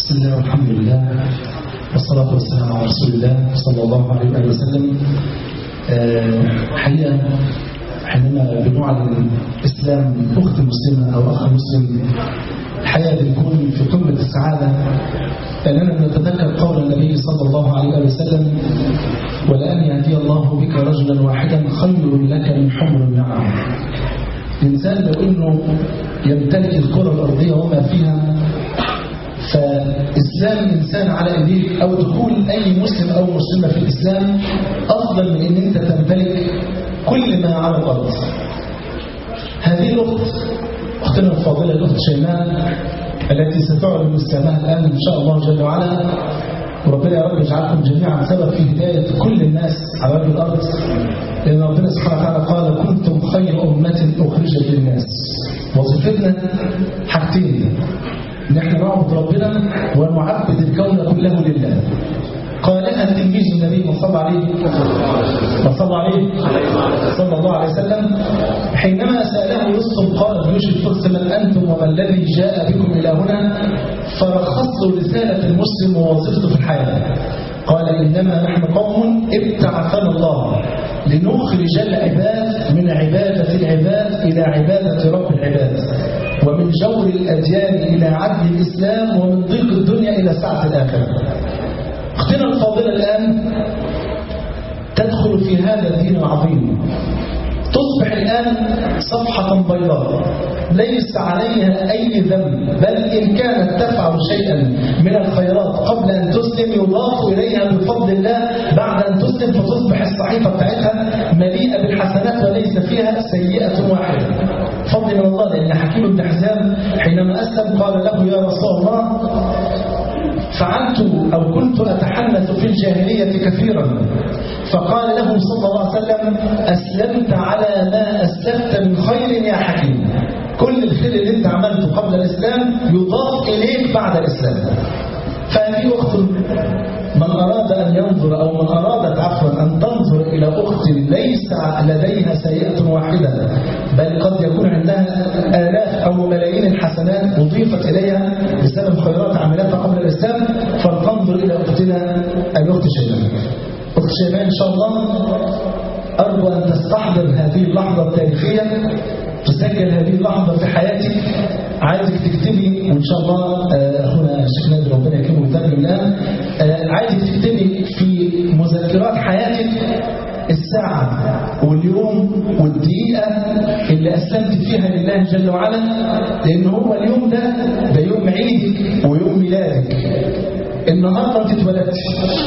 بسم الله والحمد لله والصلاة والسلام على رسول الله صلى الله عليه وآله وسلم آه، حقيقة حينما بنعلن إسلام أخت مسلمة أو أخ مسلم الحقيقة بنكون في قمة السعادة لأننا نتذكر قول النبي صلى الله عليه وآله وسلم ولأن يهدي الله بك رجلا واحدا خير لك من حمر النعم الإنسان لو أنه يمتلك الكرة الأرضية وما فيها فإسلام الإنسان على إيديك أو دخول أي مسلم أو مسلمة في الإسلام أفضل من أن أنت تمتلك كل ما على الأرض هذه الأخت أختنا الفاضلة الأخت شيماء التي ستعلن إسلامها الآن إن شاء الله جل وعلا وربنا يا رب يجعلكم جميعا سبب في هداية كل الناس على وجه الأرض لأن ربنا سبحانه وتعالى قال كنتم خير أمة أخرجت للناس وظيفتنا حاجتين ان احنا نعبد ربنا ونعبد الكون كله لله قالها تلميذ النبي صلى عليه صلى عليه صلى الله عليه وسلم حينما سأله يوسف قال يوسف قلت من أنتم وما الذي جاء بكم إلى هنا فرخصت رسالة المسلم ووظيفته في الحياة قال إنما نحن قوم ابتعثنا الله لنخرج العباد من عبادة العباد إلى عبادة رب العباد ومن جور الأديان إلى عدل الإسلام ومن ضيق الدنيا إلى سعة الآخرة أختنا الفاضلة الآن تدخل في هذا الدين العظيم تصبح الآن صفحة بيضاء ليس عليها أي ذنب بل إن كانت تفعل شيئا من الخيرات قبل أن تسلم يضاف إليها بفضل الله بعد أن تسلم فتصبح الصحيفة بتاعتها مليئة بالحسنات وليس فيها سيئة واحدة فضل من الله لأن حكيم بن حزام حينما أسلم قال له يا رسول الله فعلت أو كنت أتحنث في الجاهلية كثيرا فقال له صلى الله عليه وسلم أسلمت على ما أسلمت من خير يا حكيم كل الخير اللي انت عملته قبل الإسلام يضاف إليك بعد الإسلام فهذه أخت من أراد أن ينظر أو من أرادت عفوا أن تنظر إلى أخت ليس لديها سيئة واحدة بل قد يكون عندها آلاف أو ملايين الحسنات أضيفت إليها بسبب خيرات عملتها قبل الإسلام فلتنظر إلى أختنا الأخت شيماء أخت شيماء إن شاء الله أرجو أن تستحضر هذه اللحظة التاريخية تسجل هذه اللحظة في حياتك عايزك تكتبي وإن شاء الله أخونا الشيخ نادر ربنا يكرمه ويترجم الآن عايزك تكتبي في مذكرات حياتك الساعة واليوم والدقيقة اللي أسلمت فيها لله جل وعلا لأن هو اليوم ده ده يوم عيدك ويوم ميلادك النهاردة أنت اتولدت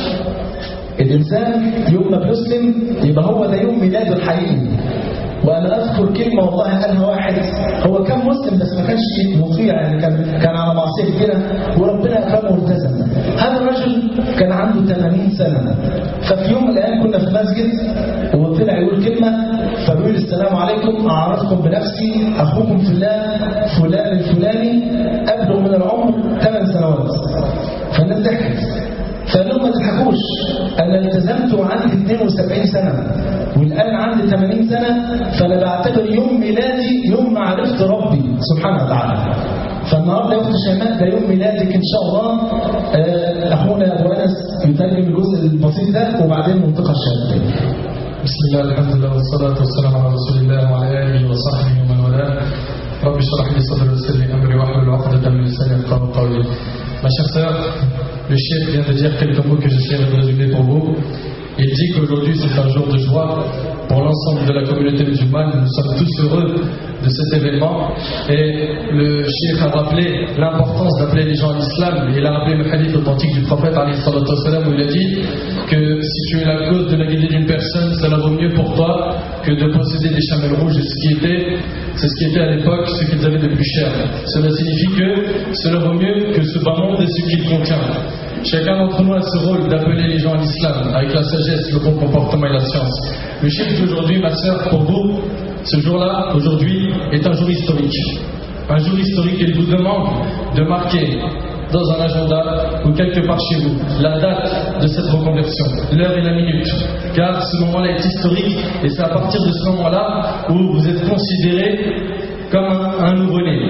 الإنسان يوم ما بيسلم يبقى هو ده يوم ميلاده الحقيقي وأنا أذكر كلمة والله قالها واحد هو كان مسلم بس ما كانش مطيع يعني كان كان على معصية كبيرة وربنا أكرمه والتزم هذا الرجل كان عنده 80 سنة ففي يوم من الأيام كنا في مسجد وطلع يقول كلمة فبيقول السلام عليكم أعرفكم بنفسي أخوكم في الله فلان الفلاني أبلغ من العمر 8 سنوات فالناس ضحكت فقال لهم ما تضحكوش أنا التزمت وعندي 72 سنة والآن عندي 80 سنة فأنا بعتبر يوم ميلادي يوم ما عرفت ربي سبحانه وتعالى فالنهارده يا اخت شيماء ده يوم ميلادك ان شاء الله اخونا ابو انس يترجم الجزء البسيط ده وبعدين منطقه الشهاده بسم الله الحمد لله والصلاة والسلام على رسول الله وعلى آله وصحبه ومن والاه رب اشرح لي صدري ويسر لي أمري واحلل عقدة من لساني يفقهوا قولي Ma chère sœur, le chef vient de dire quelques mots que j'essaie de résumer pour vous. Il dit qu'aujourd'hui c'est un jour de joie pour l'ensemble de la communauté musulmane. Nous sommes tous heureux de cet événement. Et le cheikh a rappelé l'importance d'appeler les gens à l'islam. Il a rappelé le hadith authentique du prophète où il a dit que si tu es la cause de la guidée d'une personne, cela vaut mieux pour toi que de posséder des chamelles rouges. Et ce qui était, c'est ce qui était à l'époque ce qu'ils avaient de plus cher. Cela signifie que cela vaut mieux que ce bas monde et ce qu'il contient. Chacun d'entre nous a ce rôle d'appeler les gens à l'islam avec la sagesse, le bon comportement et la science. Le chiffre d'aujourd'hui, ma sœur, pour vous, ce jour-là, aujourd'hui, est un jour historique. Un jour historique, il vous demande de marquer dans un agenda ou quelque part chez vous la date de cette reconversion, l'heure et la minute. Car ce moment-là est historique et c'est à partir de ce moment-là où vous êtes considéré comme un, un nouveau-né.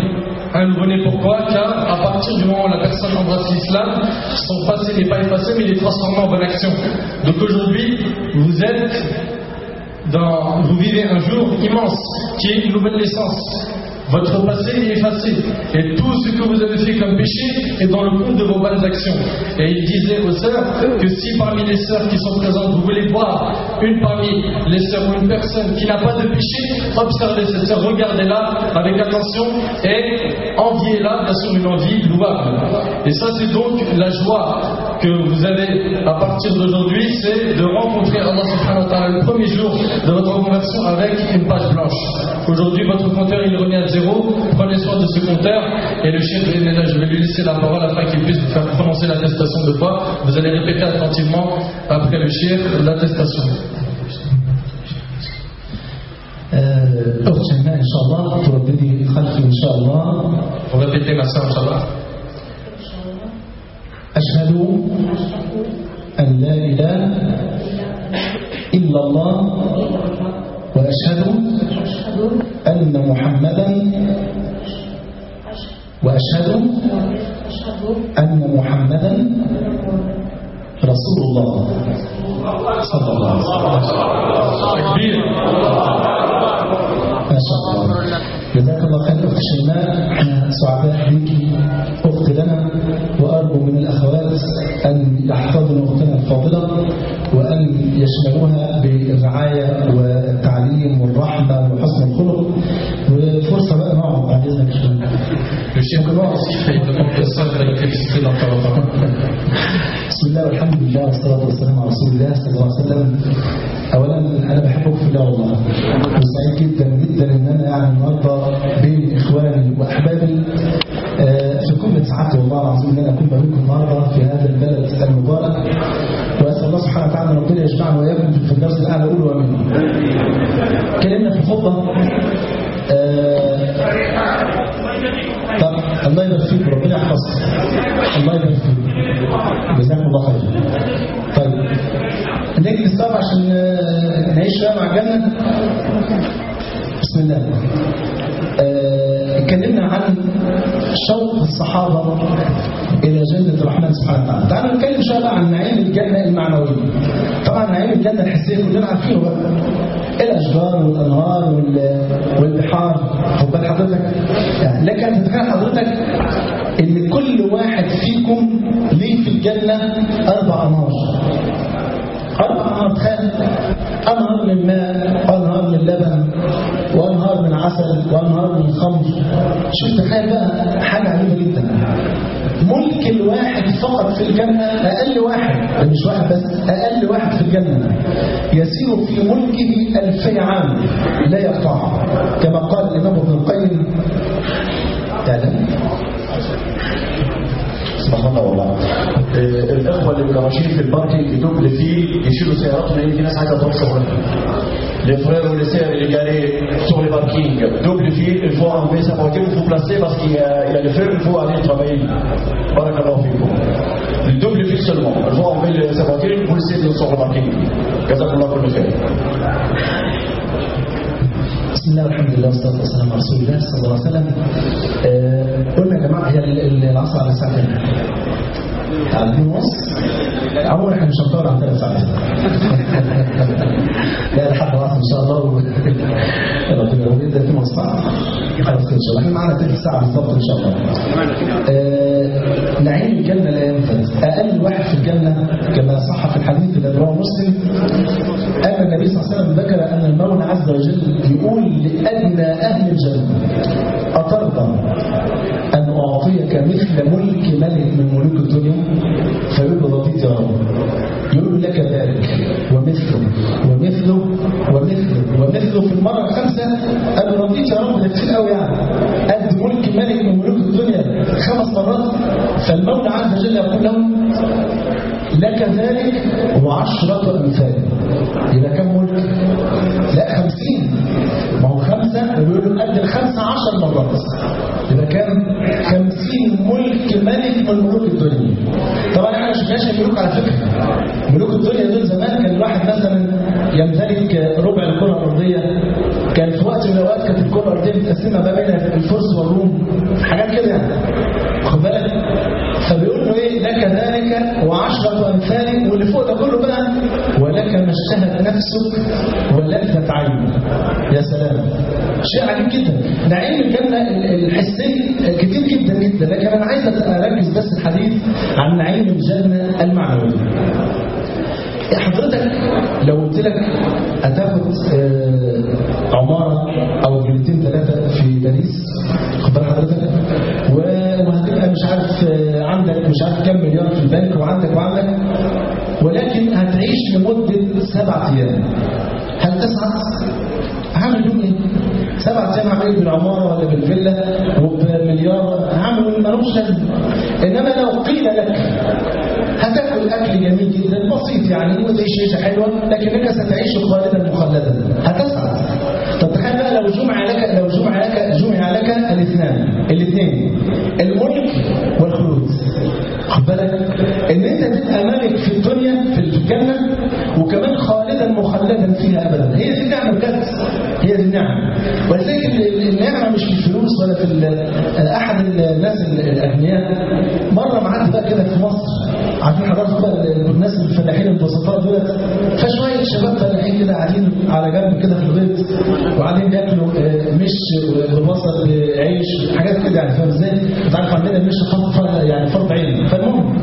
un nouveau-né. Pourquoi Car à partir du moment où la personne embrasse l'islam, son passé n'est pas effacé, mais il est transformé en bonne action. Donc aujourd'hui, vous êtes dans, vous vivez un jour immense, qui est une nouvelle naissance. Votre passé est effacé. Et tout ce que vous avez fait comme péché est dans le compte de vos bonnes actions. Et il disait aux sœurs que si parmi les sœurs qui sont présentes, vous voulez voir une parmi les sœurs ou une personne qui n'a pas de péché, observez cette sœur, regardez-la avec attention et enviez-la, bien sûr, une envie louable. Et ça, c'est donc la joie que vous avez à partir d'aujourd'hui, c'est de rencontrer Allah subhanahu wa ta'ala le premier jour de votre conversion avec une page blanche. Aujourd'hui, votre compteur, il revient à zéro. Prenez soin de ce compteur. Et le chef est là, je vais lui laisser la parole afin qu'il puisse vous faire prononcer l'attestation de foi. Vous allez répéter attentivement après le chef l'attestation. آه، أخت شيماء إن شاء الله ترددي خلفي إن شاء الله Vous répétez ma soeur, Inch'Allah. أشهد أن لا إله إلا الله وأشهد أن محمدا وأشهد أن محمدا رسول الله صلى الله عليه وسلم Takbir. ما شاء الله جزاك الله خير أخت شيماء احنا سعداء بك أخت لنا وأرجو من الأخوات أن يحتضنوا أختنا الفاضلة وأن يشملوها بالرعاية والتعليم والرحمة وحسن الخلق وفرصة بقى نقعد بعد إذنك شوية Le chef aussi, il demande que ça va être extrait dans ta voix. بسم الله والحمد لله والصلاة والسلام على رسول الله صلى الله عليه وسلم أولا أنا بحبك في الله والله وسعيد جدا جدا إن أنا يعني النهاردة بين إخواني وأحبابي آه، في قمة سعادتي والله العظيم إن أنا أكون ما بينكم النهاردة في هذا البلد المبارك وأسأل الله سبحانه وتعالى أن ربنا يجمعنا وإياكم في الفردوس الأعلى قولوا آمين كلمنا في الخطبة آه، طب الله يبارك فيك وربنا يحفظك الله يبارك فيك جزاكم الله خير طيب نجلس طب عشان آه، نعيش شويه مع الجنه بسم الله آه، اتكلمنا عن شوق الصحابه الى جنه الرحمن سبحانه وتعالى تعالوا نتكلم شويه بقى عن نعيم الجنه المعنويه طبعا نعيم الجنه الحسيه كلنا عارفينه بقى الاشجار والانهار وال- والبحار خد بال حضرتك يعني لك ان تتخيل حضرتك ان كل واحد فيكم ليه في الجنه اربع انهار أربع أنهار تخيل أنهار من ماء وأنهار من لبن وأنهار من عسل وأنهار من خمر شوف تخيل بقى حاجة عجيبة جدا ملك الواحد فقط في الجنة أقل واحد ده مش واحد بس أقل واحد في الجنة يسير في ملكه ألفي عام لا يقطع كما قال الإمام ابن القيم تعلم سبحان الله والله آه، الاخوه اللي كانوا ماشيين في الباركينج دوبل فيل يشيلوا سياراتهم لان في ناس عايزه تروح شغلها Les frères ou les sœurs, les galets sur les parkings, double fil, il faut enlever sa voiture, il faut placer parce qu'il y, a il y a le feu, il faut aller travailler. Barakallahu fikum. Le double fil seulement. Il faut enlever le- sa voiture, il faut laisser sur le parking. Jazakallah kullu khair. بسم الله والحمد لله والصلاة والسلام على رسول الله صلى الله عليه وسلم آه، قلنا يا جماعة هي ال- ال- العصر على الساعة كام؟ على 2 ونص عموما احنا مش هنطول عن ثلاث ساعات لا لحد العصر ان شاء الله و- ربنا لو يبدا 2 ونص ساعة خلاص كده ان شاء الله احنا معانا ثلث ساعة بالظبط ان شاء الله آه، نعيم الجنة لا ينفذ أقل واحد في الجنة كما صح في الحديث الذي رواه مسلم أن النبي صلى الله عليه وسلم ذكر أن المولى عز وجل يقول لأدنى أهل الجنة أترضى أن أعطيك مثل ملك ملك من ملوك الدنيا فيقول رضيت يا رب يقول لك ذلك ومثله ومثله ومثله ومثله في المرة الخامسة قال رضيت يا رب ده كتير قوي يعني قد ملك ملك من ملوك الدنيا خمس مرات فالمولى عز وجل يقول لهم لك ذلك وعشرة أمثال يبقى كم ملك؟ لا خمسين ما هو خمسة ويقولوا قد الخمسة عشر مرات يبقى كم؟ خمسين ملك ملك من ملوك الدنيا طبعا احنا ما شفناش الملوك على فكرة ملوك الدنيا دول زمان كان الواحد مثلا يمتلك ربع الكرة الأرضية كان في وقت من الأوقات كانت الكرة الأرضية متقسمة ما بين الفرس والروم حاجات كده يعني خد بالك فبيقول له ايه لك ذلك وعشرة أمثال واللي فوق ده كله بقى ولك ما اشتهت نفسك ولذت عينك يا سلام شيء عجيب جدا نعيم الجنة الحسي كتير جدا جدا لكن أنا عايز أركز بس الحديث عن نعيم الجنة المعنوي حضرتك لو قلت لك هتاخد آه، عمارة أو جنتين ثلاثة في باريس خد بال حضرتك و- وهتبقى مش عارف آه، عندك مش عارف كم مليار في البنك وعندك وعندك ولكن هتعيش لمدة سبعة أيام هل تسعد؟ هعمل بيهم ايه؟ سبعة أيام هعمل إيه بالعمارة ولا بالفيلا وبمليار هعمل ملوش لازمة إنما لو قيل لك هتاكل اكل جميل جدا بسيط يعني وتعيش عيشه حلوه لكنك ستعيش خالدا مخلدا هتسعد طب تخيل بقى لو جمع لك لو جمع لك جمع لك الاثنان الاثنين الملك والخلود خد بالك ان انت تبقى ملك في الدنيا في الجنه وكمان خالدا مخلدا فيها ابدا هي دي النعمه بجد هي دي النعمه ولذلك ال- النعمه مش في الفلوس ولا في ال- احد الناس الاغنياء مره معدي بقى كده في مصر عارفين حضرتك بقى ال- الناس الفلاحين البسطاء دولت فشويه شباب فلاحين كده قاعدين على جنب كده في الغيط وقاعدين بياكلوا آه، مش ببصل بعيش حاجات كده يعني فاهم ازاي؟ انت عارف عندنا المش فرض فرض- يعني فرض عين فالمهم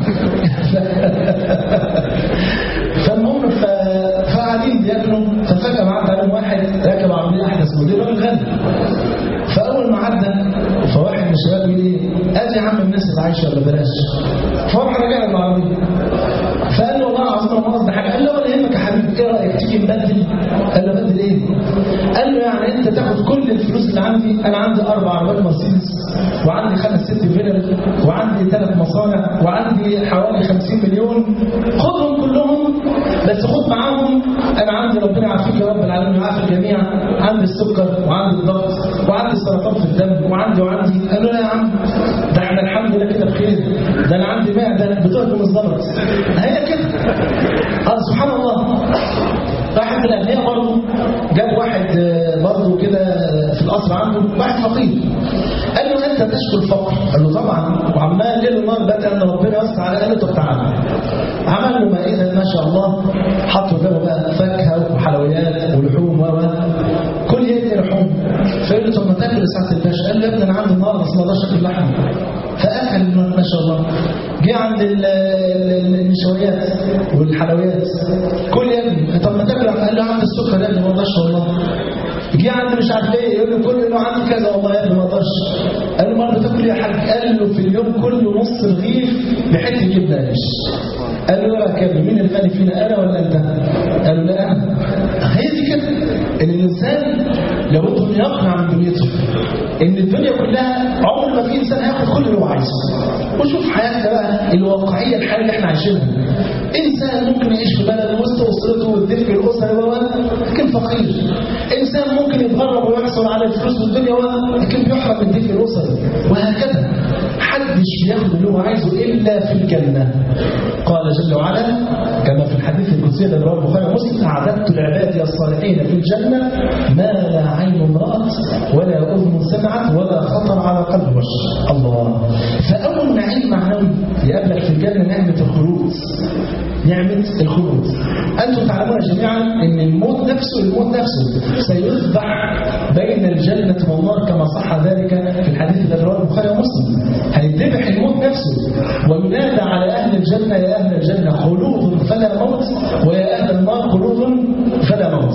فالمهم ف... فقاعدين بياكلوا ففجأة معدى عليهم واحد راكب عربية أحدث موديل راجل غني فأول ما عدى فواحد من الشباب يقول إيه أدي يا عم الناس اللي عايشة ولا بلاش فراح رجع بالعربية فقال له والله العظيم انا ما قصدي حاجه قال له ولا يهمك يا حبيبي ايه رايك تيجي نبدل قال له بدل ايه قال له يعني انت تاخد كل الفلوس اللي عندي انا عندي اربع عربيات مرسيدس وعندي خمس ست فيلل وعندي ثلاث مصانع وعندي حوالي 50 مليون خدهم كلهم بس خد معاهم انا عندي ربنا يعافيك يا رب العالمين ويعافي الجميع عندي السكر وعندي الضغط وعندي سرطان في الدم وعندي وعندي قال له لا يا عم ده احنا الحمد لله كده بخير ده انا عندي معده بتهجم الزلط هي كده اه سبحان الله واحد من الاغنياء برضه جاب واحد آه، برضه كده في القصر عنده واحد فقير قال له انت تشكو الفقر قال له طبعا وعمال ليل ونهار بقى ان ربنا يوسع عليه قال له طب تعالى عمل له مائده ما شاء الله حطوا جنبه بقى فاكهه وحلويات ولحوم و و. كل يد لحوم فقال له طب ما تاكل يا سعاده الباشا قال له يا ابني انا عندي النهارده بس ما اقدرش اكل لحم فاكل ما شاء الله جه عند ال- ال- النشويات والحلويات كل يا ابني طب ما تاكل قال له عندي السكر يا ابني ما اقدرش والله جه عند مش عارف ايه يقول له كل له عندي كذا والله يا ابني ما اقدرش قال له ما بتاكل إيه يا حاج قال له في اليوم كله نص رغيف بحته جبنه قريش قال له ايه رايك يا ابني مين الغني فينا انا ولا انت قال له لا انا هي دي كده ان الانسان لابد ان يقنع من دنيته ان الدنيا كلها عمر ما في انسان هياخد كل اللي هو عايزه وشوف حياتنا بقى الواقعيه الحياه اللي احنا عايشينها انسان ممكن يعيش في بلد وسط اسرته والدفء الاسري و لكن فقير انسان ممكن يتغرب ويحصل على الفلوس والدنيا و لكن بيحرم من الدفء الاسري وهكذا محدش بياخد اللي هو عايزه الا في الجنه قال جل وعلا كما في الحديث القدسي الذي رواه البخاري ومسلم اعددت لعبادي الصالحين في الجنه ما لا عين رات ولا اذن سمعت ولا خطر على قلب بشر الله فاول نعيم معنوي يقابلك في الجنه نعمه الخلود نعمة الخلود أنتم تعلمون جميعا أن الموت نفسه الموت نفسه سيذبح بين الجنة والنار كما صح ذلك في الحديث الذي رواه البخاري ومسلم هيذبح الموت نفسه وينادى على أهل الجنة يا أهل الجنة خلود فلا موت ويا أهل النار خلود فلا موت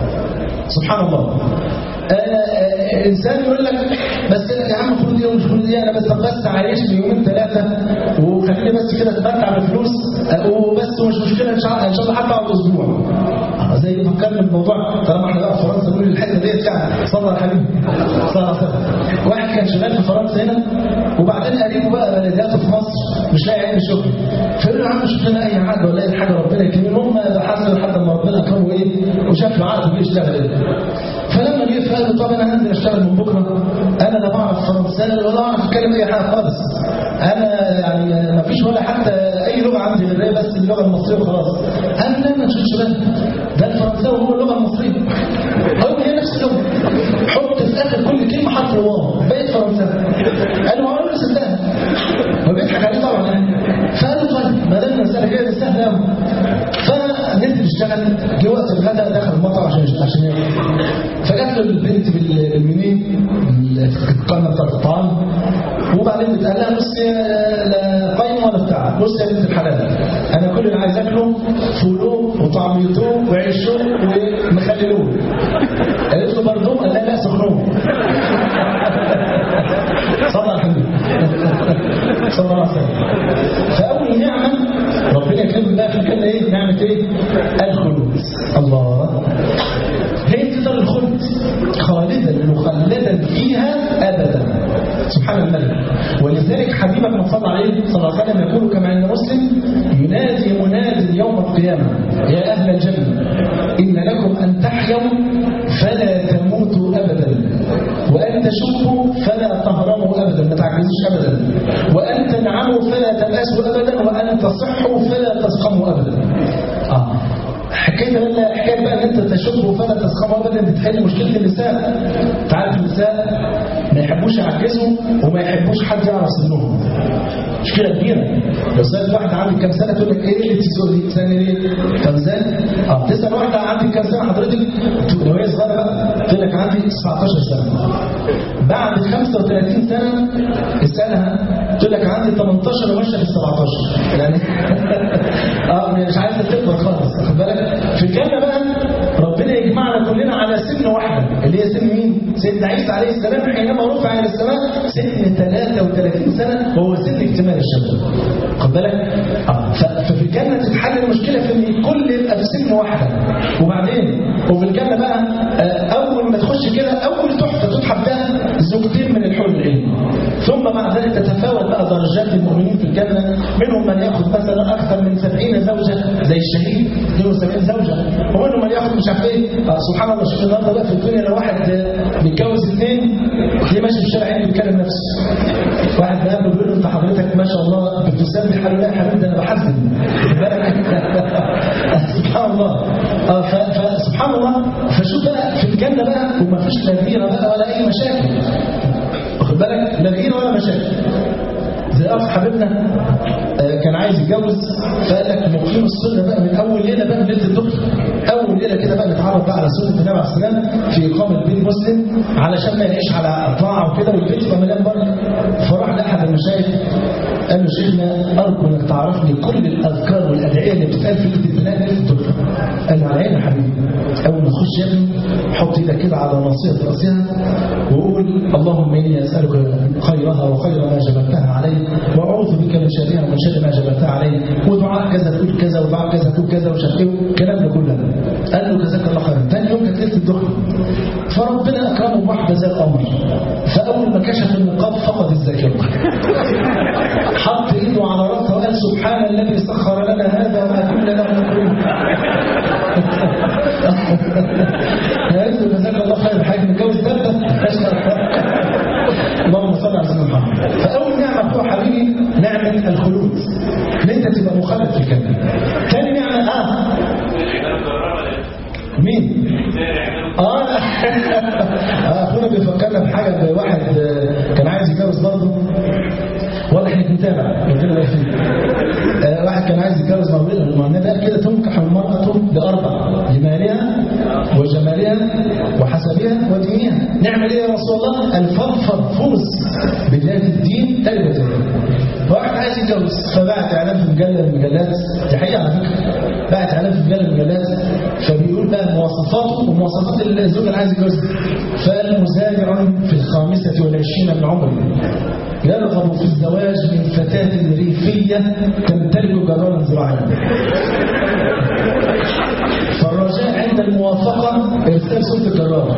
سبحان الله آه، آه، انسان يقول لك بس لك يا عم خد دي ومش خد دي انا بس طب بس عايشني يومين ثلاثه وخليني بس كده اتمتع بالفلوس آه، وبس ومش مشكله ان شاء الله ان شاء الله حتى اقعد اسبوع آه، زي ما فكرنا بالموضوع طالما احنا بقى في فرنسا نقول الحته ديت يعني صلى على الحبيب صلى الله عليه وسلم واحد كان شغال في فرنسا هنا وبعدين قريبه بقى بلدياته في مصر مش لاقي اي شغل فيقول له يا عم شوف لنا اي حاجه ولا اي حاجه ربنا يكرمه المهم بحثوا لحد ما ربنا اكرمه ايه وشاف له عقد بيشتغل ايه فلما جه قال له طب انا هنزل اشتغل من بكره انا لا بعرف فرنساوي ولا اعرف اتكلم اي حاجه خالص انا يعني ما فيش ولا حتى اي لغه عندي غير هي بس اللغه المصريه وخلاص انا لا ما تشوفش بالك ده الفرنساوي هو اللغه المصريه هو هي نفس اللغه حط في اخر كل كلمه حرف واو بقيت فرنساوي قالوا هو انا صدقها وبيضحك عليه طبعا يعني فقالوا طيب ما دام المساله كده دي سهله قوي فنزل يشتغل جه وقت الغداء دخل المطعم عشان عشان ياكل فجات له البنت بال- بالمنيو القائمه بتاعت الطعام وبعدين بتقال لها بص يا- لا قايمه ولا بتاع بص يا بنت الحلال انا كل اللي عايز اكله فولو وطعميته وعيشه ومخللوه قالت له بردوم قال لها لا سخنوه صلى على النبي صلى الله عليه وسلم فاول نعمه ربنا يكرمك بقى في الجنه ايه نعمه ايه الخلود الله هي دي دار الخلد خالدا مخلدا فيها ابدا سبحان الملك ولذلك حبيبك من صلى عليه صلى الله عليه وسلم يقول كما عند مسلم ينادي مناد يوم القيامه يا اهل الجنه ان لكم ان تحيوا فلا تموتوا ابدا وان تشبوا فلا تهرموا ابدا ما تعجزوش ابدا وان تنعموا فلا تبأسوا ابدا وان تصحوا فلا تسقموا ابدا اه حكايه ولا حكايه بقى ان انت تشب فلا تسقم ابدا بتحل مشكله النساء تعرف النساء ما يحبوش يعجزوا وما يحبوش حد يعرف سنهم مشكله كبيره لو سالت واحده عندك كام سنه تقول لك ايه اللي تسال دي سنه ليه كام سنه اه تسال واحده عندك كام سنه حضرتك تقول- لو هي صغيره بقى تقول لك عندي 19 سنه بعد 35 سنه اسالها تقول لك عندي 18 وماشيه في 17 يعني اه مش عايزه تكبر خالص واخد بالك في الجنه بقى ربنا يجمعنا كلنا على سن واحده اللي هي سن مين؟ سيدنا عيسى عليه السلام حينما رفع الى السماء سن 33 سنه وهو سن اكتمال الشباب خد بالك؟ اه ف- ففي الجنه تتحل المشكله في ان الكل يبقى في سن واحده وبعدين وفي الجنه بقى آه، اول ما تخش كده اول تحفه تتحف بها زوجتين من الحور العلم ثم مع ذلك تتفاوت بقى درجات المؤمنين في الجنه منهم من ياخذ مثلا اكثر من 70 زوجه زي الشهيد 72 زوجه ومنهم من ياخذ مش عارف ايه آه، سبحان الله شوف النهارده بقى في الدنيا لو واحد آه، بيتجوز اثنين تلاقيه ماشي في الشارع يعني بيتكلم نفسه واحد بقى بيقول له انت حضرتك ما شاء الله بتسبح قال له لا يا حبيبي ده انا بحزن سبحان الله اه ف- فسبحان الله فشوف بقى في الجنه بقى وما فيش لا غيره بقى ولا اي مشاكل واخد بالك لا غيره ولا مشاكل زي اخ حبيبنا آه، كان عايز يتجوز فقال لك نقيم السنه بقى من اول ليله بقى من ليله الدخل اول ليله كده بقى نتعرف بقى على سنه النبي عليه السلام في اقامه بيت مسلم علشان ما يعيش على طاعه وكده والبيت يبقى مليان بركه فراح لاحد المشايخ قال له شيخنا ارجو انك تعرفني كل الاذكار والادعيه اللي بتتقال في ليله البناء ليله الدخل قال له على عيني يا حبيبي اول ما تخش يا ابني حط ايدك كده على ناصيه راسها وقول اللهم اني اسالك خيرها وخير ما جبلتها عليه واعوذ بك من شرها ومن شر ما جبلتها عليه ودعاء كذا تقول كذا ودعاء كذا تقول كذا ومش عارف ايه الكلام ده كله قال له جزاك الله خيرا ثاني يوم كانت ليله الدخل فربنا اكرمه بواحده زي القمر فاول ما كشف النقاب فقد الذاكره حط ايده على راسه وقال سبحان الذي سخر لنا هذا وما كنا له مقرين قالت له جزاك الله خير حاجه متجوز ثالثه اللهم صل على سيدنا محمد فاول نعمه هو حبيبي نعمه الخلود ان انت تبقى مخلد في الجنه ثاني نعمه اه مين؟ اه لا آه، اخونا بيفكرنا بحاجه بواحد آه، كان عايز يتجوز برضه ولا احنا بنتابع من غير ما يفهم. آه، واحد كان عايز يتجوز مريضه ما النبي كده تنكح المراه لاربع لمالها وجمالها وحسبها ودينها نعمل ايه يا رسول الله الفضفض فوز بذات الدين تربة واحد عايز يتجوز فبعت اعلان في مجله من المجلات دي حقيقه على فكره بعت اعلان في مجله من المجلات فبيقول بقى مواصفاته ومواصفات الزوج اللي عايز يتجوزها فقال مزارع في الخامسه والعشرين من عمره يرغب في الزواج من فتاة ريفية تمتلك جدارا زراعيا فالرجاء عند الموافقة إرسال صوت الجرار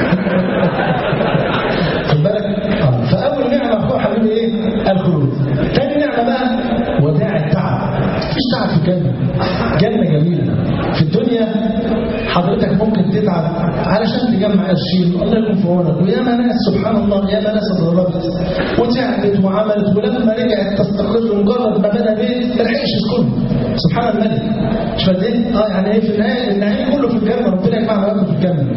خد بالك آه. فأول نعمة هو حبيبي إيه؟ الخلود تاني نعمة بقى وداع التعب مفيش تعب في الجنة جنة جميلة في الدنيا حضرتك ممكن تتعب علشان تجمع تجمع قرشين الله يكون في عونك ويا ما ناس سبحان الله يا ما ناس اتضربت وتعبت وعملت ولما رجعت تستقر مجرد ما بنى بيت ما لحقش يسكن سبحان الملك مش فاهمين؟ اه يعني ايه في النهايه النعيم كله في الجنه ربنا يجمعنا وياكم في الجنه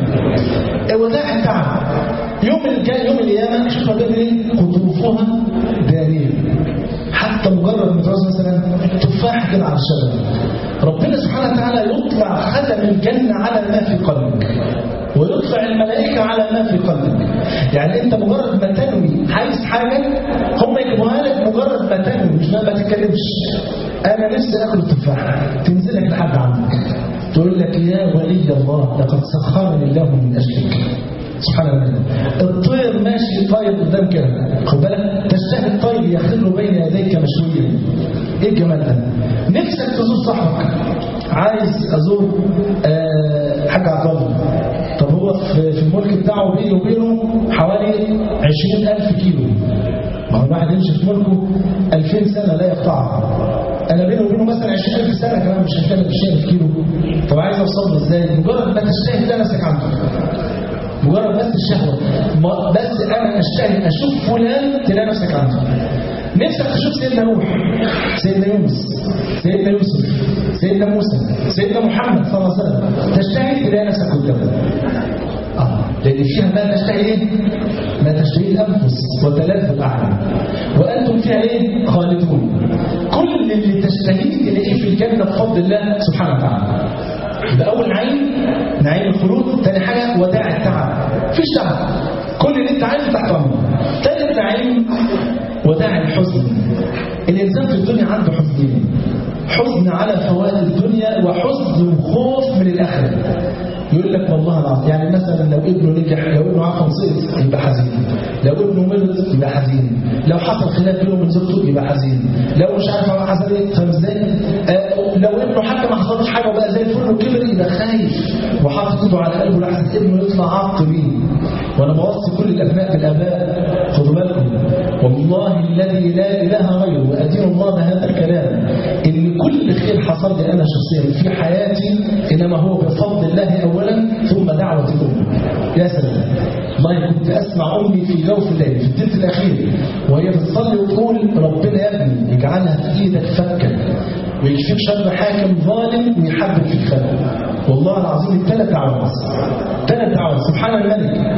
وداع التعب يوم الجاي يوم القيامه شوف ربنا ايه قطوفها دانيه حتى مجرد ما تعوز مثلا تفاح كده على الشجره ربنا سبحانه وتعالى يطلع ختم الجنه على ما في قلبك ويطلع الملائكة على ما في قلبك يعني انت مجرد ما تنوي عايز حاجة هم يجيبوها لك مجرد ما تنوي مش ما تتكلمش انا نفسي اكل التفاحة تنزلك لحد عندك تقول لك يا ولي الله لقد سخرني الله من اجلك سبحان الله الطير ماشي طاير قدام كده خد بالك تشتهي الطير يخر بين يديك مشويا ايه الجمال ده نفسك تزور صاحبك عايز ازور آه حاج عبد الله طب هو في في الملك بتاعه بيني وبينه حوالي 20000 كيلو ما هو الواحد يمشي في ملكه 2000 سنه لا يقطعها انا بيني وبينه مثلا 20000 سنه كمان مش هتكلم 20000 كيلو طب عايز اوصل له ازاي مجرد ما تشتهي تلاقي نفسك عنده مجرد بس الشهوة ما- بس أنا أشتهي أشوف فلان تلاقي نفسك عنده نفسك تشوف سيدنا نوح سيدنا يونس سيدنا يوسف سيدنا موسى سيدنا محمد صلى الله عليه وسلم تشتهي تلاقي نفسك قدامه آه. لأن فيها ما تشتهي إيه؟ ما تشتهي الأنفس وتلذ الأعين وأنتم فيها إيه؟ خالدون كل اللي تشتهيه تلاقيه في الجنة بفضل الله سبحانه وتعالى ده أول نعيم نعيم الخلود تاني حاجة وداع التعب مفيش تعب كل اللي انت عايزه تحت امرك تالت نعيم وداع الحزن الإنسان في الدنيا عنده حزنين حزن على فوات الدنيا وحزن وخوف من الآخرة يقول لك والله العظيم يعني مثلا لو ابنه نجح لو ابنه عفوا سقط يبقى حزين لو ابنه مرض يبقى حزين لو حصل خلاف بينه وبين زوجته يبقى حزين لو مش عارف هو حصل ايه فاهم ازاي آه، لو ابنه حتى ما حصلش حاجه وبقى زي الفل وكبر يبقى خايف وحاطط ايده على قلبه لحسن ابنه يطلع عاق بيه وانا بوصي كل الابناء بالاباء خدوا بالكم والله الذي لا اله غيره وادين الله هذا الكلام ان كل خير حصل لي انا شخصيا في حياتي انما هو بفضل الله اولا ثم دعوه الام يا سلام والله كنت اسمع امي في جوف الليل في الثلث الاخير وهي بتصلي وتقول ربنا يا ابني يجعلها في ايدك فكا ويكفيك شر حاكم ظالم ويحبب فيك خلقه والله العظيم الثلاث دعوات ثلاث دعوات سبحان الملك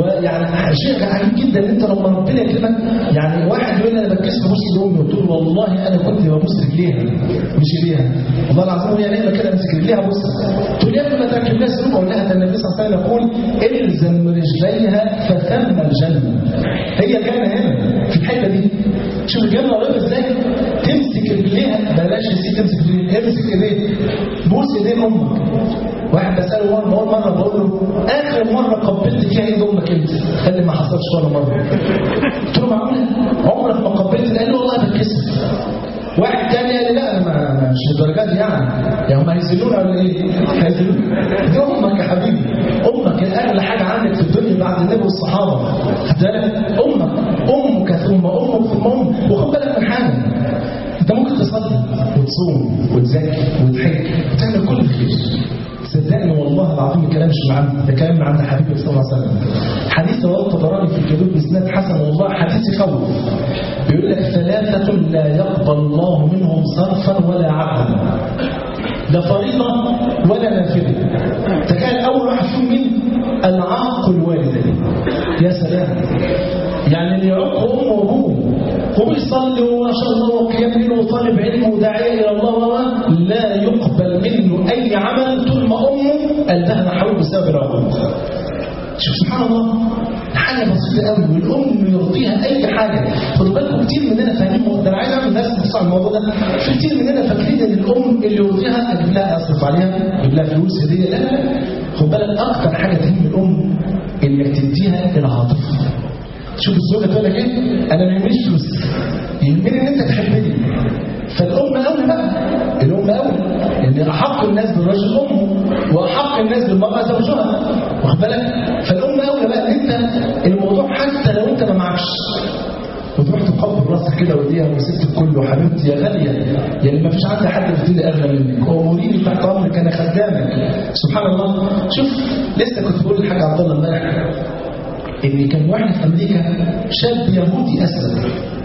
ويعني شيء عجيب جدا ان انت لما ربنا يكرمك يعني واحد يقول لي انا بتكسف ابص لامي وتقول له والله انا كنت ببص رجليها مش ايديها والله العظيم وهي نايمه كده امسك رجليها ابص تقول لي يا ابني ما تركب لها سلوك اقول لها ده النبي صلى الله عليه وسلم يقول الزم رجليها فثم الجنه هي الجنه هنا في الحته دي شوف الجنه قريبه ازاي تمسك رجليها بلاش يا سيدي تمسك رجليها امسك ايديها بوس ايدين امك واحد بساله مره مره مره بقول له اخر مره قبلت فيها ايد امك انت قال لي ما حصلش ولا مره قلت له معقوله عمرك ما قبلت قال لي والله بتكسف واحد تاني قال لي لا انا ما- ما- مش للدرجه دي يعني يعني هم هيذلونا ولا ايه؟ هيذلونا دي امك يا حبيبي امك اغلى حاجه عندك في الدنيا بعد النبي والصحابه خد بالك امك امك ثم امك ثم امك وخد بالك من حاجه انت ممكن تصلي وتصوم وتزكي وتحج وتعمل كل خير صدقني والله العظيم الكلام مش من عندي ده كلام من عند حبيبي صلى الله عليه وسلم حديث رواه الطبراني في الكتب باسناد حسن والله حديث يخوف بيقول لك ثلاثة لا يقبل الله منهم صرفا ولا عقلا لا فريضة ولا نافلة تخيل أول واحد فيهم مين؟ العاق الوالدين يا سلام يعني اللي يعق أمه وأبوه وبيصلي وما شاء الله وقيام ليل وطالب علم وداعية إلى الله وما لا يقبل منه أي عمل طول ما أمه قلبها محروم بسبب العقوق شوف سبحان الله حاجة بسيطة قوي والأم يرضيها أي حاجة خدوا بالكم كتير مننا فاهمين ده أنا عايز أعمل درس بخصوص الموضوع ده في كتير مننا فاكرين إن الأم اللي يرضيها أجيب لها أصرف عليها أجيب لها فلوس هدية لا لا لا خد بالك أكتر حاجة تهم الأم إنك تديها العاطفة شوف الزوجة تقول لك إيه أنا ما يهمنيش فلوس يهمني إن أنت تحبني فالأم أولى بقى الأم أولى لأن أحق الناس بالرجل أمه وأحق الناس بالمرأة زوجها واخد بالك فالأم أولى بقى إن أنت الموضوع حتى لو أنت ما معكش وتروح تقبل راسك كده وديها وست الكل وحبيبتي يا غالية يعني ما فيش عندي حد في الدنيا أغلى منك ومريني تحت أمرك أنا خدامك سبحان الله شوف لسه كنت بقول للحاج عبد الله امبارح ان كان واحد في امريكا شاب يهودي اسلم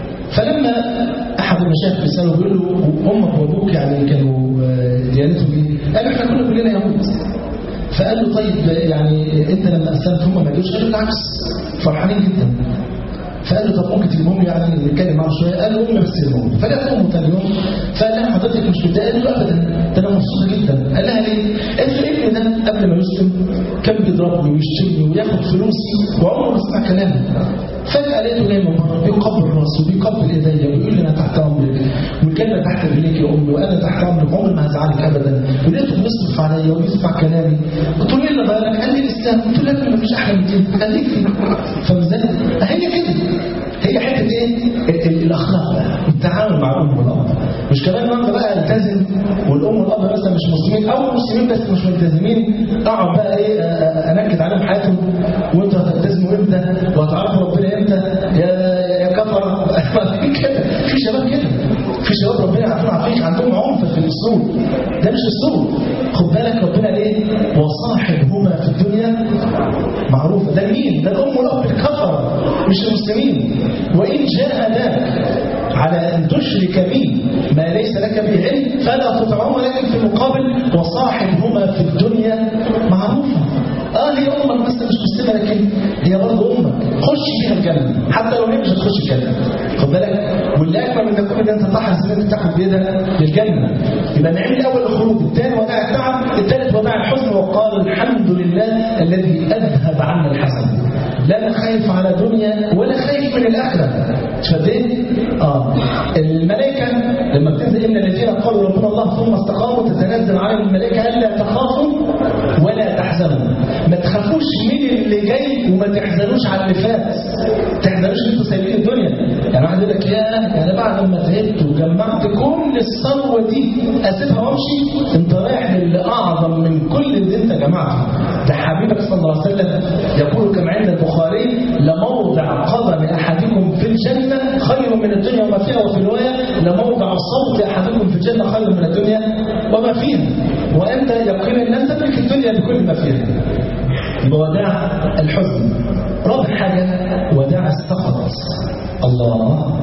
فلما احد المشايخ بيساله بيقول له امك وابوك يعني كانوا آه، ديانتهم ايه؟ قال احنا كنا كلنا يهود فقال له طيب يعني انت لما اسلمت هم ما جوش قال له بالعكس فرحانين جدا فقال له طب ممكن تجيبهم لي يعني نتكلم معاهم شويه قال له امي بس يوم فجت امه ثاني يوم فقال لها حضرتك مش متضايقه قال له ابدا ده انا مبسوطه جدا قال لها ليه؟ قالت له ابني ده قبل ما يسلم كان بيضربني ويشتمني وياخد فلوسي وعمره ما سمع كلامي فجاه لقيته جاي من بره بيقبل راسه وبيقبل ايديا ويقول لي انا تحت امرك والجنه تحت رجليك يا امي وانا تحت امرك عمري ما هزعلك ابدا ولقيته بيصرف عليا وبيسمع كلامي قلت له ايه اللي غيرك؟ قال لي الاسلام قلت له يا ابني مفيش احلى من كده خليك فيه فازاي؟ هي كده هي حته ايه ال- ال- الاخلاق بقى التعامل مع الام والاب مش كمان ما انت بقى التزم والام والاب مثلا مش مسلمين او مسلمين بس مش ملتزمين اقعد بقى ايه آه، آه، انكد عليهم حياتهم وانتوا هتلتزموا امتى وهتعرفوا ربنا امتى يا يا كفر في كده في شباب كده في شباب ربنا يعافينا عافيك عندهم عنف في الاسلوب ده مش اسلوب خد بالك ربنا ليه وصاحبهما في الدنيا معروفه ده مين ده الام والاب الكفر مش المسلمين وان جاهداك على ان تشرك بي ما ليس لك به علم فلا تطعهما لكن في المقابل وصاحبهما في الدنيا معروفه اه هي امك بس مش مسلمه لكن هي برضه امك خش بيها الجنه حتى لو هي مش هتخش الجنه خد بالك واللي اكبر من ده كله ده انت تحرص ان انت تاخد بيدها للجنه يبقى نعمل الاول الخروج الثاني وداع التعب الثالث وداع الحزن وقال الحمد لله الذي اذهب عنا الحزن لا انا خايف على دنيا ولا خايف من الاخره شديت اه الملائكه لما بتنزل ان الذين قالوا ربنا الله ثم استقاموا تتنزل عليهم الملائكه الا تخافوا ولا تحزنوا ما تخافوش من اللي جاي وما تحزنوش على اللي فات تحزنوش ان انتوا سايبين الدنيا يعني واحد يقول لك يا انا بعد ما تعبت وجمعت كل الثروه دي اسيبها وامشي انت رايح للي اعظم من كل اللي انت جمعته ده حبيبك صلى الله عليه وسلم يقول كما عند البخاري لموضع قدم احدكم في الجنه خير من الدنيا وما فيها وفي روايه لموضع صوت احدكم في الجنه خير من الدنيا وما فيها وانت يقينا لن تملك الدنيا بكل ما فيها يبقى وداع الحزن رابع حاجه وداع السخط الله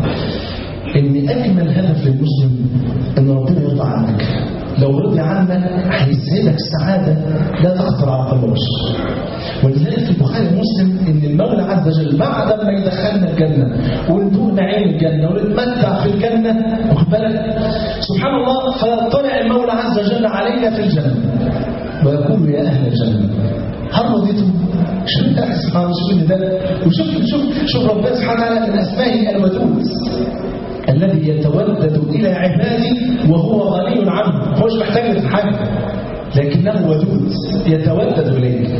ان اجمل هدف للمسلم ان ربنا يرضى عنك لو رضي عنك هيسعدك سعاده لا تخطر على قلب بشر ولذلك في البخاري ومسلم ان المولى عز وجل بعد ما يدخلنا الجنه وندوق نعيم الجنه ونتمتع في الجنه واخد بالك سبحان الله فيطلع المولى عز وجل علينا في الجنه ويقول يا اهل الجنه هل رضيتم؟ شوف انت سبحان الله شوف ده وشوف شوف شوف ربنا سبحانه وتعالى من اسمائه الودود الذي يتودد إلى عباده وهو غني عنه هو مش محتاج لحاجة لكنه ودود يتودد إليك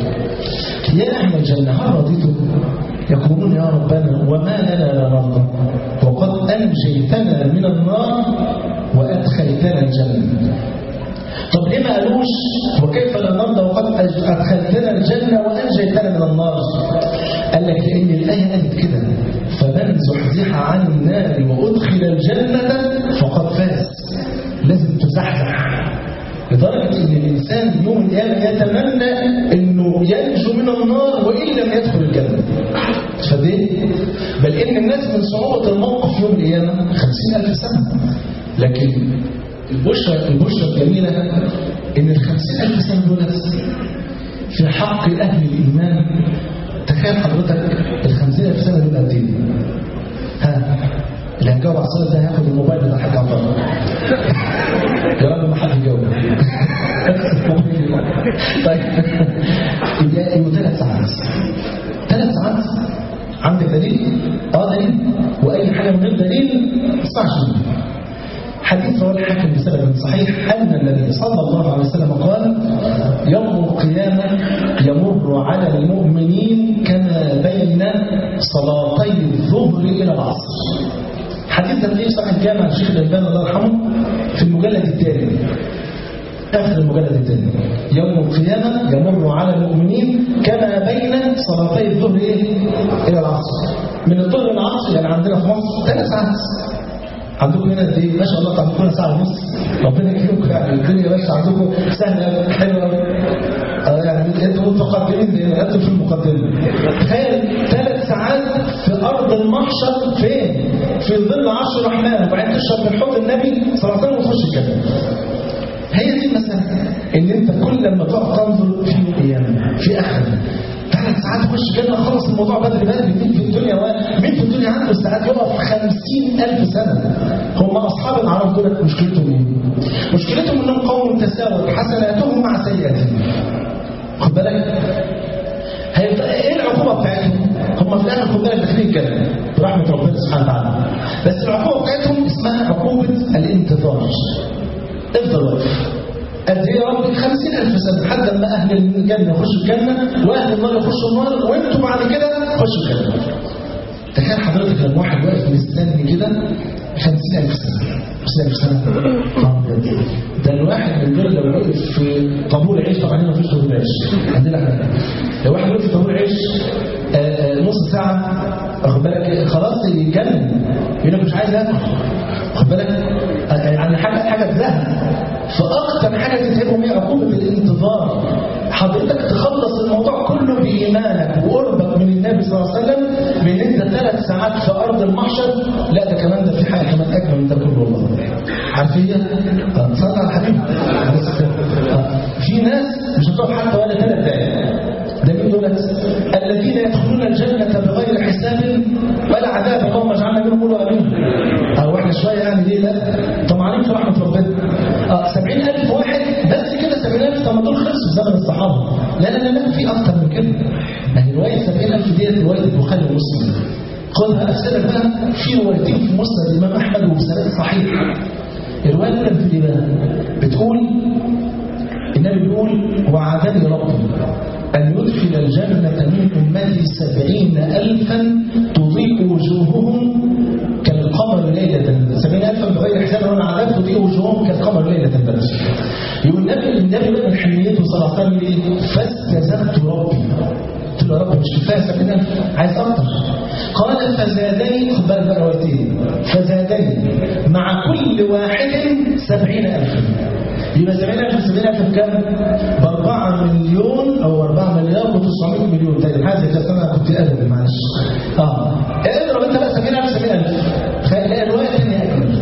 يا أهل الجنة هل رضيتم يقولون يا ربنا وما لنا لا نرضى وقد أنجيتنا من النار وأدخلتنا الجنة طب ليه ما قالوش وكيف لا نرضى وقد أدخلتنا الجنة وأنجيتنا من النار قال لك لأن الآية قالت كده فمن زحزح عن النار وأدخل الجنة فقد فاز لازم تزحزح لدرجة أن الإنسان يوم القيامة يتمنى أنه ينجو من النار وإن لم يدخل الجنة فدي بل إن الناس من صعوبة الموقف يوم القيامة خمسين ألف سنة لكن البشرى البشرى الجميلة إن الخمسين ألف سنة دولت في حق أهل الإيمان تخيل حضرتك الخمسين ألف سنة دول قد إيه؟ ها اللي هيجاوب على السؤال ده هياخد الموبايل بتاع حاج عطار يا رب ما حد يجاوب طيب يبقى يبقى ثلاث ساعات ثلاث ساعات عندك دليل؟ اه دليل واي حاجه من غير دليل ما تسمعش حديث رواه الحاكم بسبب صحيح أن النبي صلى الله عليه وسلم قال يوم القيامة يمر على المؤمنين كما بين صلاتي الظهر إلى العصر حديث ده في صحيح الجامع الشيخ الألباني الله يرحمه في المجلد الثاني آخر المجلد الثاني يوم القيامة يمر على المؤمنين كما بين صلاتي الظهر إلى العصر من الظهر إلى العصر يعني عندنا في مصر ثلاث ساعات عندكم هنا قد ايه ما شاء الله عندكم هنا ساعه ونص ربنا يكرمكم يعني الدنيا بس عندكم سهله حلوه ارض المحشر فين في ظل عرش الرحمن وبعدين تشرب من حوض النبي صلى الله عليه وسلم وتخش الجنه هي دي المسألة ان انت كل لما تقف تنظر في القيامة في اخر ثلاث ساعات تخش جنة خلص الموضوع بدري بدري مين في الدنيا و... مين في الدنيا عنده ساعات يقف خمسين ألف سنة هم أصحاب العرب دول مشكلتهم ايه؟ مشكلتهم انهم قوم تساوت حسناتهم مع سيئاتهم خد بالك هيبقى ايه العقوبة بتاعتهم؟ هم في الاخر خد بالك داخلين الجنة برحمة ربنا سبحانه وتعالى بس العقوبة بتاعتهم اسمها عقوبة الانتظار افضل واقف قد ايه يا رب 50000 سنه لحد ما اهل الجنه يخشوا الجنه واهل النار يخشوا النار وانتوا بعد كده خشوا الجنه تخيل حضرتك لما واحد واقف مستني كده 50000 سنه 50000 سنه ده الواحد من دول لو وقف في طابور عيش طبعا هنا مفيش طابور عيش عندنا احنا لو واحد وقف في طابور عيش آه، آه، نص ساعه واخد بالك خلاص يتجنن يقول لك مش عايز اكل خد بالك آه، يعني حاجه حاجه تزهق فاكتر حاجه تتعبهم هي عقوبه الانتظار حضرتك تخلص الموضوع كله بايمانك وقربك من النبي صلى الله عليه وسلم بان انت ثلاث ساعات في ارض المحشر لا ده كمان ده في حاجه كمان اجمل من ده كله والله عارفيه؟ آه، صلى على الحبيب آه، في ناس مش هتقف حتى ولا ثلاث دقائق ده مين دولت الذين يدخلون الجنة بغير حساب ولا عذاب اللهم اجعلنا منهم قولوا امين او احنا شوية يعني ليه لا طمعانين في رحمة ربنا اه 70000 واحد بس كده 70000 طب ما دول خلصوا في زمن الصحابة لا لا لا لا في اكتر من كده يعني رواية 70000 ديت رواية البخاري ومسلم خدها افسدك بقى في روايتين في مسند الامام احمد وبسند صحيح الرواية الأولى في الإمام بتقول النبي بيقول وعدني ربي أن يدخل الجنة من أمتي سبعين ألفا تضيء وجوههم كالقمر ليلة سبعين ألفا بغير حساب وأنا عذاب تضيء وجوههم كالقمر ليلة بدر يقول النبي النبي بقى من حميته صلى الله عليه وسلم إيه؟ فاستزدت ربي قلت له يا رب مش كفايه 70000 عايز اكتر قال فزادني خد بالك بقى روايتين فزادني مع كل واحد 70000 يبقى 70000 70000 بكام؟ ب 4 مليون او 4 مليار و900 مليون تاني حاجه زي كده انا كنت ادبي معلش اه اضرب انت بقى 70000 70000 فلا الروايه الثانيه اكمل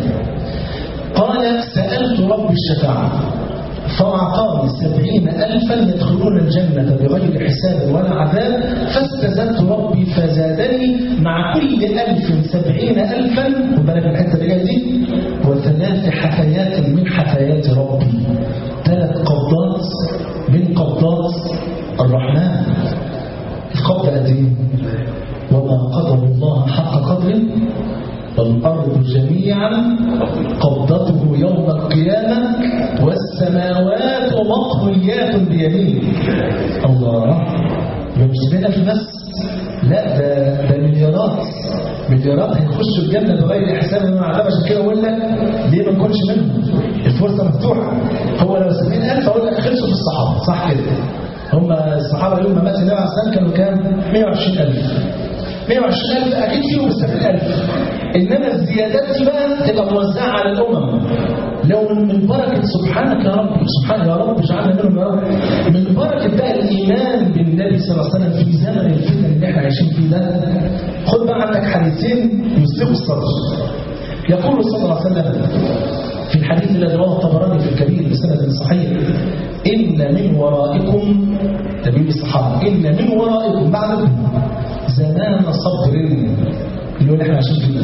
قال سالت رب الشفاعه فأعطاني سبعين ألفا يدخلون الجنة بغير حساب ولا عذاب فاستزدت ربي فزادني مع كل ألف سبعين ألفا وبلغ الحتة اللي جايه دي وثلاث حفيات من حفيات ربي ثلاث قبضات من قبضات الرحمن القبضة قد ايه؟ وما قدر الله حق قدره والأرض جميعا قبضته يوم القيامة والسماوات مطويات بيمينه الله ده مش كده في بس لا ده ده مليارات مليارات هيخشوا الجنة بغير حساب من عذاب عشان كده أقول لك ليه ما نكونش منهم الفرصة مفتوحة هو لو 70000 أقول لك خلصوا في الصحابة صح كده هم الصحابة يوم ما مات النبي عليه الصلاة والسلام كانوا كام 120000 120000 أكيد فيهم 70000 إنما الزيادات دي بقى تبقى موزعة على الأمم لو من بركة سبحانك يا رب سبحانك يا رب اجعلنا منهم يا رب من بركة بقى الإيمان بالنبي صلى الله عليه وسلم في زمن الفتن اللي احنا عايشين فيه ده خد بقى عندك حديثين يسلقوا الصدر يقول صلى الله عليه وسلم في الحديث الذي رواه الطبراني في الكبير بسند صحيح إن من ورائكم تبين الصحابة إن من ورائكم بعدكم زمان صبر اللي هو اللي احنا عايشين فيه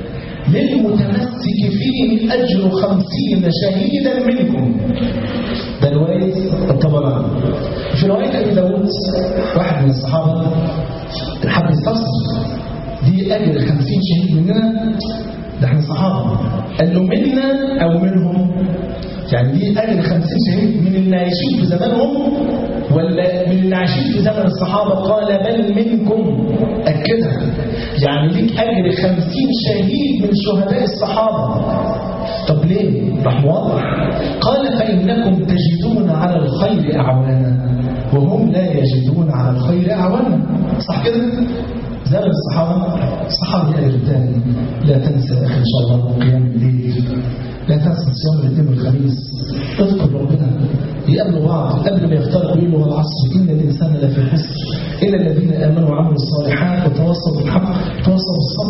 للمتمسك فيه أجر خمسين شهيدا منكم ده رواية الطبراني في رواية أبي داود واحد من الصحابة حب يستفسر دي أجر خمسين شهيد مننا ده احنا صحابة قال له منا أو منهم يعني دي أجر خمسين شهيد من اللي عايشين في زمانهم ولا من اللي عايشين في زمن الصحابة قال بل منكم أكدها يعني ليك أجر خمسين شهيد من شهداء الصحابة طب ليه؟ راح موضح قال فإنكم تجدون على الخير أعوانا وهم لا يجدون على الخير أعوانا صح كده؟ زمن الصحابة الصحابة يا رجال لا تنسى أخي إن شاء الله قيام الليل لا تنسى صيام الاثنين والخميس اذكر ربنا يقابلوا بعض قبل ما يفترقوا يقولوا والعصر إن الإنسان لفي خسر إلا الذين آمنوا وعملوا الصالحات وتواصوا بالحق وتواصوا بالصبر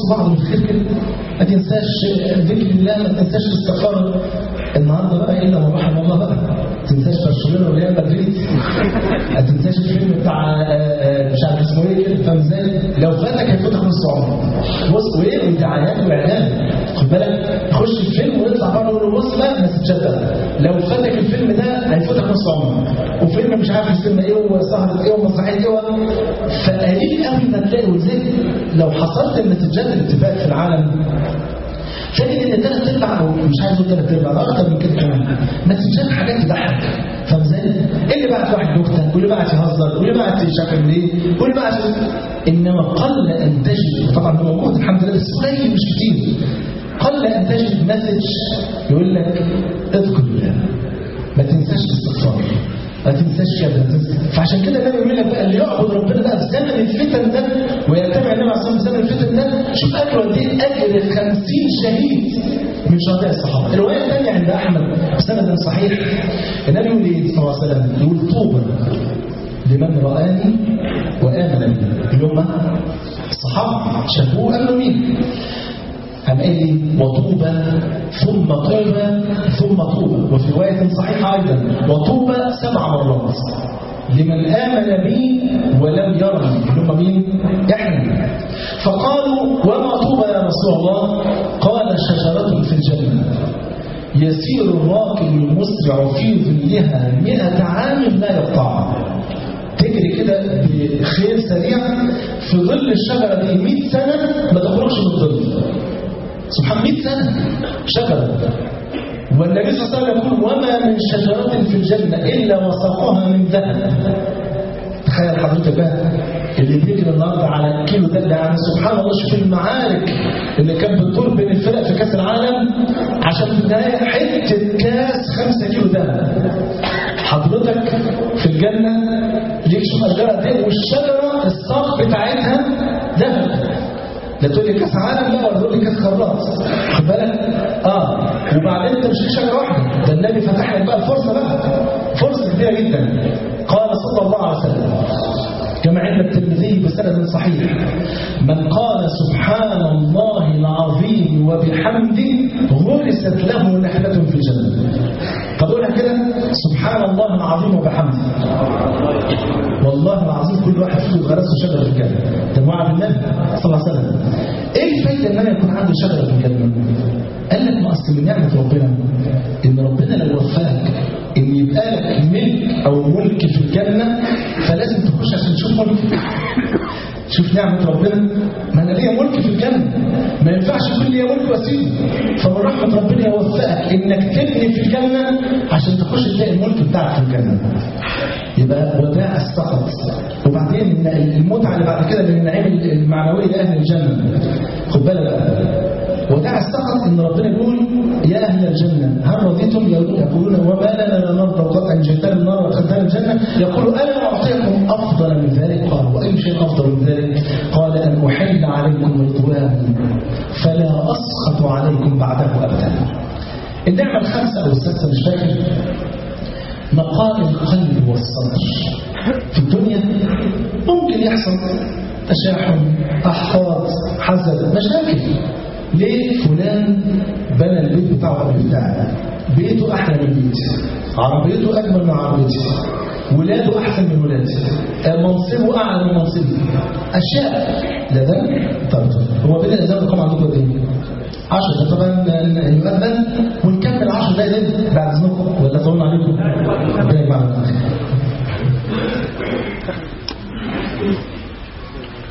بعض بالخير كده ما تنساش ذكر الله ما تنساش الاستغفار النهارده بقى الا من رحم الله بقى ما تنساش برشلونه وريال مدريد ما تنساش الفيلم بتاع آه، آه، مش عارف اسمه ايه كده فاهم ازاي لو فاتك هيفوتك نص عمرك بص وايه ودعايات واعلان خد بالك تخش الفيلم ويطلع بره يقول له بص لا بس تشدد لو فاتك الفيلم ده هيفوتك نص عمرك وفيلم مش عارف الفيلم ايه وسهرة ايه ومسرحيه ايه فقليل قوي ما تلاقي ولذلك لو حصلت ان تتجدد الاتفاق في العالم تلاقي ان ثلاث ارباع او مش عايز اقول ثلاث ارباع ده اكتر من كده كمان ما تنساش حاجات تضحك فاهم ازاي؟ اللي بعت واحد نكته واللي بعت يهزر واللي بعت مش عارف ليه واللي بعت انما قل ان تجد طبعا هو موجود الحمد لله بس قليل مش كتير قل ان تجد مسج يقول لك اذكر الله ما تنساش الاستغفار ما تنساش كذا ما تنساش. فعشان كده النبي يقول لك بقى اللي يعبد ربنا بقى في زمن الفتن ده ويتبع النبي عليه الصلاه والسلام في زمن الفتن ده شوف اجره قد ايه اجر 50 شهيد من شهداء الصحابه الروايه الثانيه عند احمد بسند صحيح النبي يقول ايه صلى الله عليه وسلم يقول طوبى لمن رآني وآمن بي اللي هم الصحابة شافوه قالوا مين قام قال لي وطوبى ثم طوبى ثم طوبى وفي رواية صحيحة أيضا وطوبى سبع مرات لمن آمن بي ولم يرني اللي هم مين؟ إحنا فقالوا وما طوبى يا رسول الله قال شجرة في الجنة يسير الراكب المسرع في ظلها مئة عام لا يقطعها تجري كده بخيل سريع في ظل الشجرة دي 100 سنة ما تخرجش من الظل سبحان 100 سنة شجرة والنبي صلى الله عليه وسلم يقول وما من شجرة في الجنة إلا وسقها من ذهب تخيل حضرتك بقى اللي بيجري النهارده على الكيلو ده اللي يعني سبحان الله شوف المعارك اللي كانت بتدور بين الفرق في كاس العالم عشان في النهايه حته كاس 5 كيلو دهب حضرتك في الجنه ليك شوف اشجار دي والشجره الساق بتاعتها ذهب لا تقول لي كاس عالم لا ولا تقول لي كاس خراط خد بالك اه وبعدين انت مش ليك شجره واحده ده النبي فتح لك بقى الفرصه بقى فرصه كبيره جدا قال صلى الله عليه وسلم كما عند الترمذي بسند صحيح من قال سبحان الله العظيم وبحمده غرست له نحلة في الجنة فقولها كده سبحان الله العظيم وبحمده والله العظيم كل واحد فيه غرسه شجرة في الجنة ده وعد النبي صلى الله عليه وسلم ايه الفايدة ان انا يكون عندي شجرة في الجنة قال لك ما اصل من نعمة ربنا ان ربنا لو وفقك ان يبقى لك ملك او ملك في الجنة فلازم تخش عشان تشوف ملك شوف نعمة ربنا ما انا ليا ملك في الجنة ما ينفعش يكون ليا ملك واسيبه فمن رحمة ربنا يوفقك انك تبني في الجنة عشان تخش تلاقي الملك بتاعك في الجنة يبقى وداع السقط وبعدين المتعة اللي بعد كده من النعيم المعنوي لأهل الجنة خد بالك بقى وداع السقط ان ربنا يقول يا اهل الجنه هل رضيتم يقولون وما لنا لا نرضى وقد انجلتنا النار وادخلتنا الجنه يقول الا اعطيكم افضل من ذلك قال واي شيء افضل من ذلك قال ان احل عليكم رضوان فلا اسخط عليكم بعده ابدا النعمه الخامسه او السادسه مش فاكر نقاء القلب والصدر في الدنيا ممكن يحصل تشاحن احقاد حسد مشاكل ليه فلان بنى البيت بتاعه قبل بتاعي بيته احلى من بيتي عربيته اجمل من عربيتي ولاده احسن من ولادي منصبه اعلى من منصبي اشياء لا ده طب هو بدا الاذان القوم عندكم قد ايه 10 طبعا نؤذن ونكمل 10 دقايق بعد اذنكم ولا طولنا عليكم ربنا يجمعنا